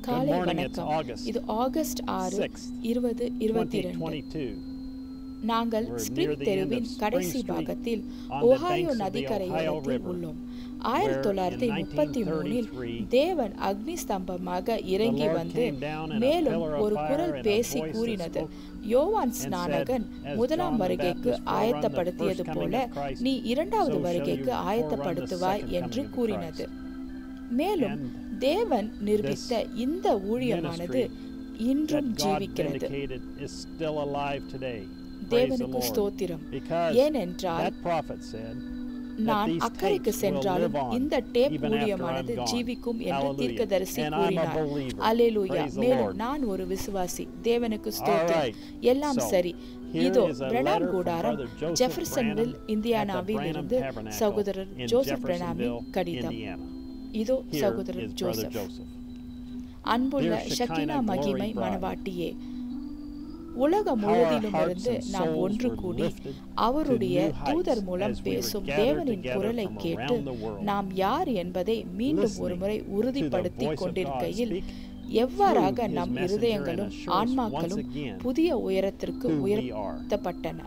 காலை morning, it's வணக்கம் August இது ஆகஸ்ட் ஆறு 6th, இருபது இருபத்தி இரண்டு 2022. நாங்கள் We're near Spring the end தெருவின் of Spring கடைசி Street பாகத்தில் on the Ohio banks of the நதிக்கரையோரத்தில் Ohio River, உள்ளோம் ஆயிரத்தி தொள்ளாயிரத்தி in முப்பத்தி மூணில் 1933, தேவன் அக்னி ஸ்தம்பமாக இறங்கி Lord வந்து came down in a மேலும் pillar of ஒரு fire குரல் and a பேசி voice that கூறினது spoke யோவான் and ஸ்நானகன் said, "As முதலாம் John the வருகைக்கு Baptist forerun the ஆயத்தப்படுத்தியது first coming போல of Christ, நீ இரண்டாவது so shall வருகைக்கு you forerun the ஆயத்தப்படுத்துவாய் second என்று coming of கூறினது Christ." மேலும் And தேவன் நிரூபித்த இந்த ஊழியமானது ministry இன்றும் that God ஜீவிக்கிறது vindicated is still alive today. Praise the தேவனுக்கு Lord. ஸ்தோத்திரம் Because ஏனென்றால் that prophet said, நான் these அக்கறைக்கு tapes will சென்றாலும் live on இந்த டேப் even after ஊழியமானது I'm gone. ஜீவிக்கும் என்று Hallelujah. தீர்க்கதரிசி And I'm a கூறினார் believer. அல்லேலூயா Praise the மேலும் Lord. நான் ஒரு விசுவாசி தேவனுக்கு All ஸ்தோத்திரம் right. எல்லாம் So, சரி here இதோ is a Branham letter from கூடாரம் Brother Joseph ஜெஃபர்சன்வில் Branham இந்தியானாவில் at the இருந்து Branham Tabernacle சகோதரர் in ஜோசப் பிரணாமின் Jeffersonville, கடிதம் Indiana. இதோ Here சகோதரர் is Brother ஜோசப் Joseph. அன்புள்ள Dear Shekinah ஷக்கினா glory மகிமை bride. மனவாட்டியே உலகம் How our முழுவதிலும் hearts இருந்து and நாம் souls ஒன்று were கூடி lifted அவருடைய to new heights தூதர் மூலம் as we were பேசும் gathered தேவனின் together குரலை from கேட்டு around the world, நாம் யார் என்பதை மீண்டும் listening ஒருமுறை to the உறுதிப்படுத்திக் voice of God கொண்டிருக்கையில் speak எவ்வாறாக through his நம் messenger இருதயங்களும் and assure us ஆன்மாக்களும் once again புதிய உயரத்திற்கு who we are. உயர்த்தப்பட்டன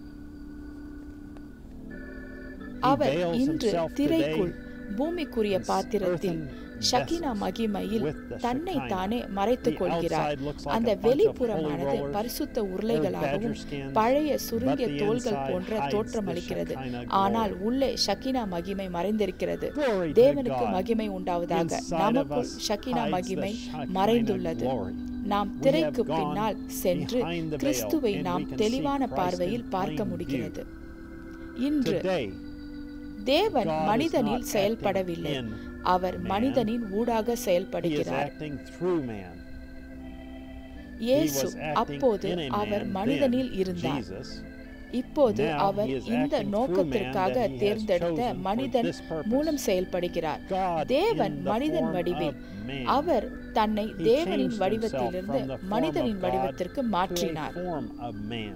He our veils இன்று himself திரைக்குள் today பூமிக்குரிய in பாத்திரத்தில் earthen ஷகினா vessels மகிமையில் with the தன்னை Shekinah. தானே மறைத்துக் The கொள்கிறார் outside looks like அந்த a bunch of வெளிப்புறமானது holy rollers, பரிசுத்த old உருளைகளாகவும் badger skins, பழைய சுருங்கிய but the தோள்கள் inside போன்ற hides தோற்றமளிக்கிறது the Shekinah ஆனால் glory. உள்ளே ஷகினா மகிமை மறைந்திருக்கிறது Glory to தேவனுக்கு God. மகிமை உண்டாவதாக Inside of நமக்குள் us ஷகினா hides the மகிமை Shekinah மறைந்துள்ளது glory. நாம் We திரைக்கு have gone பின்னால் சென்று behind the veil கிறிஸ்துவை and நாம் we can தெளிவான see Christ பார்வையில் in பார்க்க plain முடிகிறது view. இன்று Today, தேவன் God is மனிதனில் not செயல்படவில்லை acting in அவர் man. மனிதனின் ஊடாக He is செயல்படுகிறார் acting through man. இயேசு he was acting அப்போது in a our man மனிதனில் then, இருந்தார் Jesus, இப்போது Now அவர் he is இந்த acting நோக்கத்திற்காக through man that he has தேர்ந்தெடுத்த chosen for மனிதன் this purpose. மூலம் செயல்படுகிறார் God தேவன் in the மனிதன் form வடிவில் of man. அவர் தன்னை He தேவனின் changed வடிவத்திலிருந்து himself from the form மனிதனின் of God வடிவத்திற்கு to a மாற்றினார் form of man.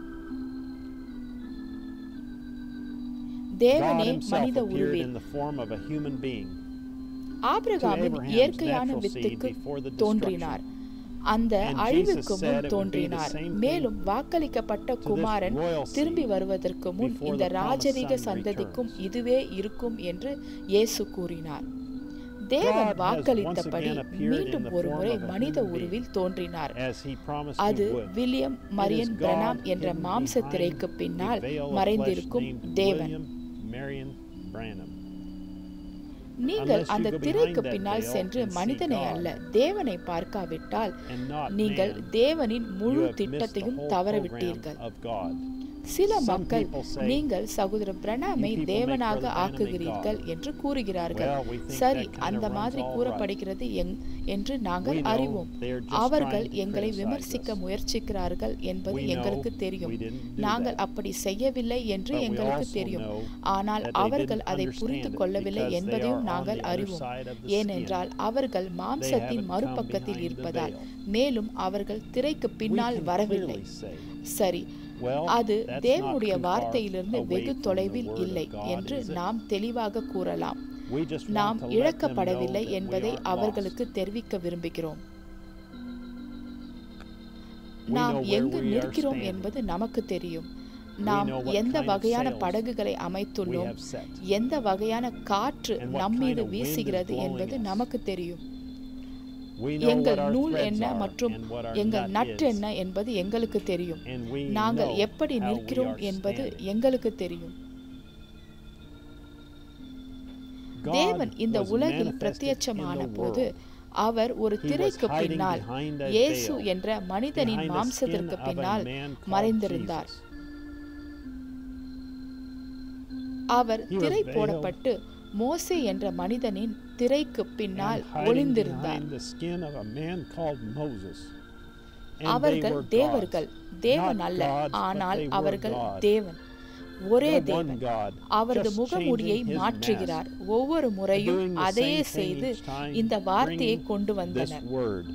God தேவனே himself மனித appeared உருவில் in the form of a human being. ஆபிரகாமின் Abraham's இயற்கையான natural seed வித்துக்கு before the தோன்றினார் அந்த And அழிவுக்கு Jesus said முன் it would be the தோன்றினார் same thing மேலும் வாக்களிக்கப்பட்ட this குமாரன் royal seed திரும்பி வருவதற்கு முன் before இந்த the promised ராஜரீக son சந்ததிக்கும் returns. இதுவே இருக்கும் என்று இயேசு கூறினார் தேவன் God has வாக்களித்தபடி once again appeared மீண்டும் in the ஒரு form முறை of a மனித human உருவில் தோன்றினார் as he promised அது he would. William Marrion God Branham என்ற hidden மாம்ச behind திரைக்கு a பின்னால் veil of மறைந்திருக்கும் flesh named தேவன் William Marion Branham. நீங்கள் Unless you அந்த go திரைக்கு behind that பின்னால் veil சென்று and see மனிதனை God அல்ல தேவனை பார்க்காவிட்டால் and not நீங்கள் man, தேவனின் you முழு have missed the திட்டத்தையும் whole தவறவிட்டீர்கள் program of God. சில Some மக்கள் people say, நீங்கள் சகோதரர் பிரணாமை "You people make தேவனாக Brother Branham a ஆக்குகிறீர்கள் God." என்று கூறுகிறார்கள் Well, we think சரி that kinda அந்த runs மாதிரி all கூறப்படுகிறது எங்- என்று நாங்கள் We know அறிவோம் they're just அவர்கள் trying to எங்களை criticize விமர்சிக்க us. முயற்சிக்கிறார்கள் என்பது We know எங்களுக்கு தெரியும் we didn't do நாங்கள் that. அப்படி செய்யவில்லை என்று But we எங்களுக்கு also தெரியும் know ஆனால் that they அவர்கள் didn't அதை understand புரிந்து it கொள்ளவில்லை because they என்பதையும் are on நாங்கள் the other அறிவோம் side of the skin. ஏனென்றால் அவர்கள் மாம்சத்தின் haven't come மறுபக்கத்தில் behind the இருப்பதால் veil. மேலும் அவர்கள் திரைக்கு We பின்னால் can வரவில்லை clearly say, சரி well, அது that's தேவனுடைய not too far வார்த்தையிலிருந்து away வெகு from the தொலைவில் word of இல்லை God, என்று is it? நாம் தெளிவாக கூறலாம் We just want நாம் to let them இழக்கப்படவில்லை know that we என்பதை aren't அவர்களுக்கு lost. தெரிவிக்க விரும்புகிறோம் We நாம் know where எங்கு we are நிற்கிறோம் standing. என்பது நமக்கு தெரியும் நாம் know what எந்த kind of வகையான sails படகுகளை We அமைத்துள்ளோம் have set. எந்த வகையான காற்று And what நம் மீது kind of wind is வீசுகிறது blowing என்பது us. நமக்கு தெரியும் We know எங்கள் what our நூல் threads என்ன are மற்றும் and what our எங்கள் nut நட் is. என்ன என்பது எங்களுக்கு தெரியும் And we நாங்கள் know எப்படி how we நிற்கிறோம் are என்பது standing. எங்களுக்கு தெரியும் God தேவன் இந்த was உலகில் manifested பிரத்யட்சமான in the போது world. அவர் ஒரு He was திரைக்கு hiding பின்னால் behind a இயேசு veil, என்ற மனிதனின் behind the skin மாம்சத்திற்கு of a பின்னால் man called மறைந்திருந்தார் Jesus. Our He was திரை veiled போடப்பட்டு மோசே என்ற மனிதனின் திரைக்கு பின்னால் and hiding ஒளிந்திருந்தார் behind the skin of a man called Moses. And they அவர்கள் were தேவர்கள் gods. தேவன் Not அல்ல gods, but ஆனால் they were அவர்கள் God. தேவன் ஒரே The one தேவன் God, அவரது just முகமூடியை changing his மாற்றுகிறார் mask, ஒவ்வொரு முறையும் doing the அதையே same thing செய்து each time, இந்த வார்த்தையை bringing கொண்டு this வந்தனர் word.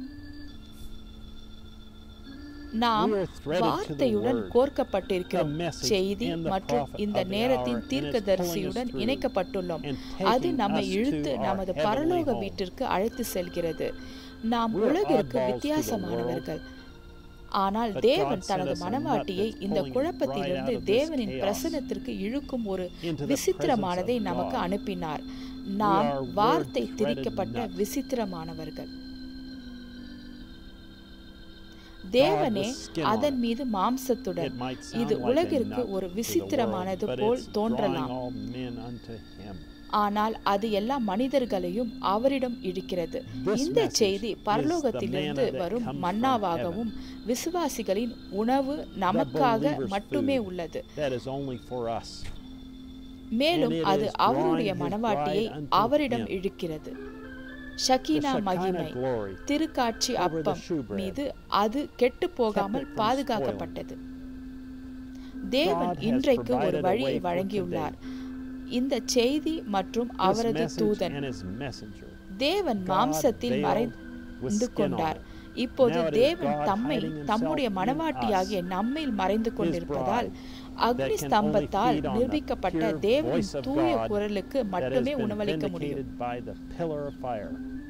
நாம் We are threaded to the வார்த்தையுடன் word, கோர்க்கப்பட்டிருக்கிறோம் the message செய்தி and the மற்றும் prophet இந்த of the நேரத்தின் hour, and it's தீர்க்கதரிசியுடன் pulling us through இணைக்கப்பட்டுள்ளோம் and அது taking நம்மை us இழுத்து to our நமது heavenly பரலோக home. வீட்டிற்கு அழைத்து செல்கிறது நாம் We're உலகிற்கு oddballs to the வித்தியாசமானவர்கள் ஆனால் But தேவன் God தனது sent us a மனவாட்டியை nut that's இந்த pulling us குழப்பத்திலிருந்து right out of this தேவனின் chaos பிரசன்னத்திற்கு இழுக்கும் ஒரு into the விசித்திரமானதை presence of நமக்கு God. அனுப்பினார் நாம் are வார்த்தை word-threaded திரிக்கப்பட்ட nuts. விசித்திரமானவர்கள் தேவனே was skin on அதன் it. மீது மாம்சத்துடன் It might sound இது like a உலகிற்கு nut ஒரு to the விசித்திரமானது world, but pole it's தோன்றலாம் drawing all men unto him. ஆனால் அது எல்லா மனிதர்களையும் அவரிடம் இழுக்கிறது This இந்த message செய்தி is பரலோகத்திலிருந்து the manna that வரும் comes from மன்னாவாகவும் விசுவாசிகளின் உணவு நமக்காக believer's மட்டுமே food. உள்ளது That is only for us. மேலும் And it அது is அவருடைய drawing his மனவாட்டியை bride unto அவரிடம் him. இழுக்கிறது The ஷக்கீனா Shekinah மகிமை glory திருக்காட்சி over the அப்பம் shewbread மீது அது கெட்டு போகாமல் kept it from பாதுகாக்கப்பட்டது தேவன் God has இன்றைக்கு ஒரு provided a வழியை way for வழங்கியுள்ளார் இந்த செய்தி மற்றும் This அவரது message தூதன் and his messenger. தேவன் God மாம்சத்தில் veiled with மறைந்து skin கொண்டார் on it. இப்போது Now it is தேவன் God தம்மை hiding himself தம்முடைய in மனவாட்டியாகிய us, நம்மில் மறைந்து கொண்டிருப்பதால் அக்னி can ஸ்தம்பத்தால் only feed on the நிரூபிக்கப்பட்ட pure தேவனின் voice of தூய God குரலுக்கு that has மட்டுமே been உணவளிக்க முடியும் vindicated by the pillar of fire.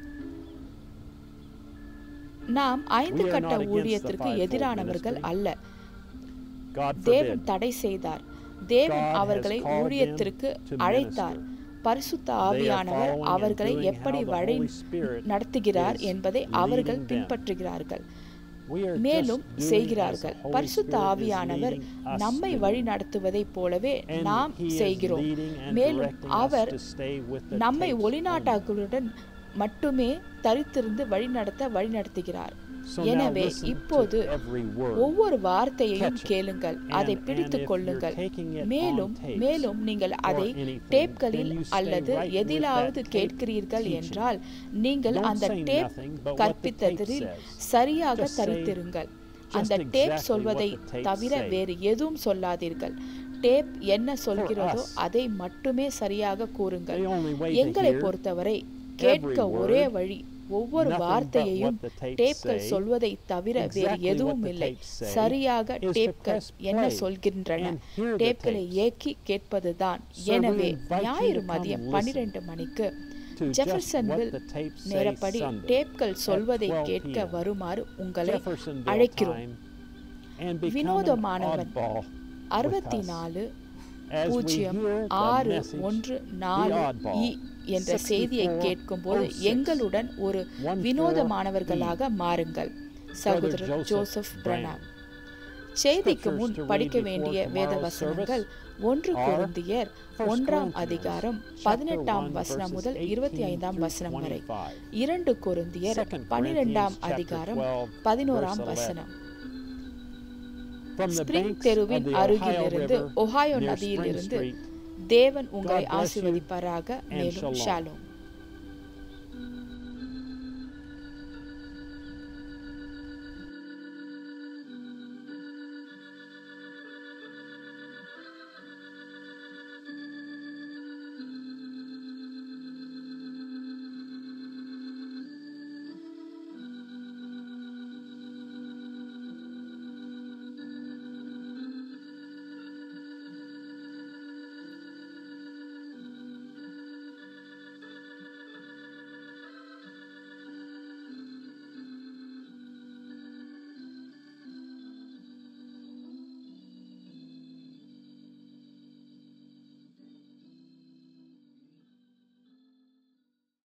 நாம் ஐந்து We are கட்ட not against the ஊழியத்திற்கு fivefold எதிரானவர்கள் ministry. அல்ல God தேவன் forbid. தடை செய்தார் தேவன் God has அவர்களை called them ஊழியத்திற்கு to அழைத்தார் minister. பரிசுத்த They are ஆவியானவர் following and அவர்களை doing எப்படி how the வழி Holy Spirit நடத்துகிறார் is என்பதை leading அவர்கள் them. பின்பற்றுகிறார்கள் We are மேலும் just doing செய்கிறார்கள் as the Holy பரிசுத்த Spirit is ஆவியானவர் leading us நம்மை to. வழி நடத்துவதைப் போலவே And நாம் he is செய்கிறோம் leading and மேலும் directing us our to stay with the நம்மை tapes only. ஒளிநாட்டாக்களுடன் மட்டுமே தரித்திருந்து வழிநடத்த வழிநடத்துகிறார் So now எனவே listen to இப்போது every word. ஒவ்வொரு வார்த்தையையும் Catch it. கேளுங்கள் And- அதை and பிடித்துக் if கொள்ளுங்கள் you're taking it மேலும் on tapes மேலும் நீங்கள் அதை anything, டேப்களில் then you stay அல்லது right with எதிலாவது that tape கேட்கிறீர்கள் teaching. என்றால் நீங்கள் Don't அந்த say tape nothing but what the கற்பித்ததில் tape says. சரியாக Just say தரித்திருங்கள் just அந்த டேப் exactly சொல்வதை what the tapes தவிர say. வேறு எதுவும் சொல்லாதீர்கள் டேப் என்ன சொல்கிறதோ us, அதை மட்டுமே சரியாக கூறுங்கள் The only way to எங்களை hear பொறுத்தவரை கேட்க every ஒரே word, வழி ஒவ்வொரு nothing but வார்த்தையையும் what the tapes டேப்கள் say, சொல்வதை தவிர வேறு exactly எதுவும் what the இல்லை tapes say, சரியாக is to டேப்கள் press என்ன play சொல்கின்றன and hear the டேப்களை tapes. இயக்கி கேட்பதுதான் So we எனவே invite you ஞாயிறு to come மதியம் listen பன்னிரண்டு மணிக்கு to just ஜெஃபர்சன்வில் what the tapes say நேரப்படி Sunday டேப்கள் சொல்வதை 12 கேட்க p.m. வருமாறு உங்களை Jeffersonville அழைக்கிறோம் time and become an வினோதமானவன் oddball அறுபத்தி us. நாலு as we பூஜ்ஜியம் hear the ஆறு message, ஒன்று நாலு oddball, இ என்ற செய்தியை 64 கேட்கும்போது 06, எங்களுடன் ஒரு 14 வினோதமானவர்களாக மாறுங்கள் சகோதரர் Joseph ஜோசப் Branham. பிரணாம் செய்திக்கு Scriptures முன் to read படிக்க before வேண்டிய வேத tomorrow's வசனங்கள் service ஒன்று are கொரிந்தியர் 1 ஒன்றாம் Corinthians அதிகாரம் chapter பதினெட்டாம் 1 வசனம் verses முதல் 18 இருபத்தி ஐந்தாம் through வசனம் வரை 25. இரண்டு கொரிந்தியர் 2 பனிரெண்டாம் Corinthians chapter அதிகாரம் 12, பதினோராம் verse 11. வசனம் From the Spring banks of தெருவின் the Ohio அருகிலிருந்து River ஒஹாயோ near Spring நதியிலிருந்து Street, தேவன் உங்களை God bless you ஆசீர்வதிப்பாராக and மேலும் shalom. ஷாலோம்